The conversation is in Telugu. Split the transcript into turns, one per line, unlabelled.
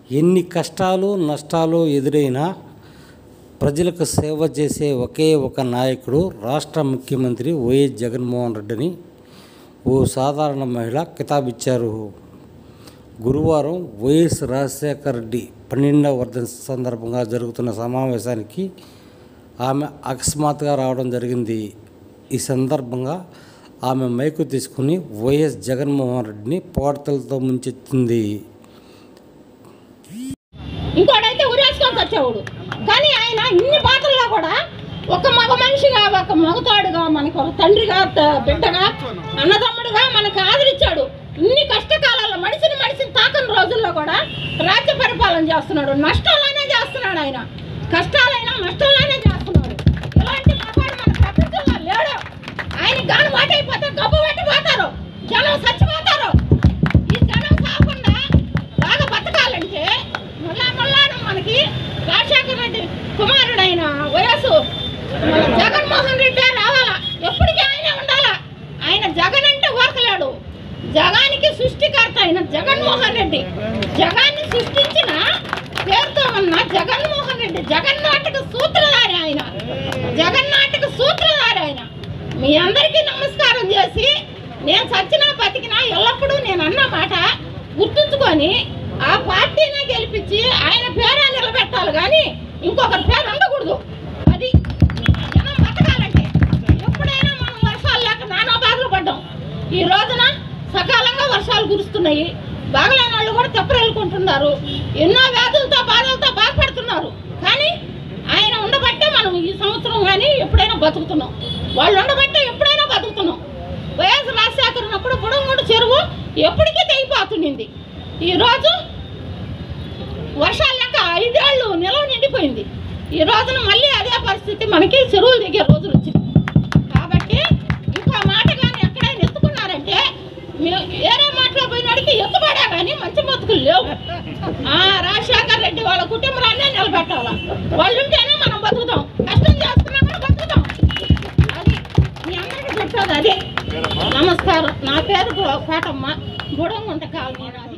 ఎన్ని కష్టాలు నష్టాలు ఎదురైనా ప్రజలకు సేవ చేసే ఒకే ఒక నాయకుడు రాష్ట్ర ముఖ్యమంత్రి వైఎస్ జగన్మోహన్ రెడ్డిని ఓ సాధారణ మహిళ కితాబిచ్చారు గురువారం వైఎస్ రాజశేఖర రెడ్డి పన్నెండవ వర్ధంతి సందర్భంగా జరుగుతున్న సమావేశానికి ఆమె అకస్మాత్తుగా రావడం జరిగింది ఈ సందర్భంగా ఆమె మైకు తీసుకుని వైఎస్ జగన్మోహన్ రెడ్డిని పోటలతో ముంచెత్తింది
ఇంకోడైతే ఉరేసుకొని వచ్చేవాడు కానీ ఆయన ఇన్ని బాధల్లో కూడా ఒక మగ మనిషిగా ఒక మగతాడుగా మనకు ఒక తండ్రిగా త- బిడ్డగా అన్నదమ్ముడుగా మనకు ఆదరించాడు ఇన్ని కష్టకాలాల్లో మనిషిని మనిషిని తాకని రోజుల్లో కూడా రాజ్య పరిపాలన చేస్తున్నాడు నష్టాలైనా చేస్తున్నాడు ఆయన కష్టాలైనా నష్టాలైనా చేస్తున్నాడు ఇలాంటి మగాడు మన ప్రపంచంలో లేడు ఆయన గాను మాట అయిపోతే గబ్బు పెట్టిపోతారు జనం చచ్చిపోతారు ఈ జనం కాకుండా బాగా బతకాలంటే మళ్ళా మళ్ళా మనకి రాజశేఖర రెడ్డి కుమారుడైన వయసు మన జగన్మోహన్ రెడ్డి రావాలా ఎప్పటికీ ఆయనే ఉండాలా ఆయన జగన్ అంటే ఓర్కలేడు జగానికి సృష్టికర్త అయిన జగన్మోహన్ రెడ్డి జగాన్ని సృష్టించిన పేరుతో ఉన్న జగన్మోహన్ రెడ్డి జగన్నాటక సూత్రధారి ఆయన జగన్నాటక సూత్రధారి ఆయన మీ అందరికీ నమస్కారం చేసి నేను సచ్చినా బతికినా ఎల్లప్పుడూ నేను అన్న మాట గుర్తుంచుకొని ఆ పార్టీనే గెలిపించి ఆయన పేరే నిలబెట్టాలి కానీ ఇంకొకరి పేరు ఉండకూడదు అది జనం బతకాలంటే ఎప్పుడైనా మనం వర్షాలు లేక నానా బాధలు పడ్డాం ఈ రోజున సకాలంగా వర్షాలు కురుస్తున్నాయి బాగలేని వాళ్ళు కూడా తెప్పరెళ్ళుకుంటున్నారు ఎన్నో వ్యాధులతో బాధలతో బాధపడుతున్నారు కానీ ఆయన ఉండబట్టే మనం ఈ సంవత్సరం కానీ ఎప్పుడైనా బతుకుతున్నాం వాళ్ళు ఉండబట్టే ఎప్పుడైనా బతుకుతున్నాం వైఎస్ రాజశేఖర్ ఉన్నప్పుడు బుడమూడు చెరువు ఎప్పటికీ తెగిపోతుండింది ఈరోజు వర్షాలు లేక ఐదేళ్ళు నిలవ నిండిపోయింది ఈ రోజున మళ్ళీ అదే పరిస్థితి మనకి చెరువులు దిగే రోజులు వచ్చింది కాబట్టి ఇంకో మాట కానీ ఎక్కడైనా ఎత్తుకున్నారంటే మీ- వేరే మాటలో పోయినాడికి ఎత్తుపడా కానీ మంచి బతుకులు లేవు ఆ రాజశేఖర్ రెడ్డి వాళ్ళ కుటుంబాన్నే నిలబెట్టాలా వాళ్ళు ఉంటేనే మనం బతుకుతాం కష్టం చేస్తున్నా కూడా బతుకుతాం అది మీ అందరికీ చెప్పేది అదే నమస్కారం నా పేరు కోటమ్మ గుడంగుంట కాలనీ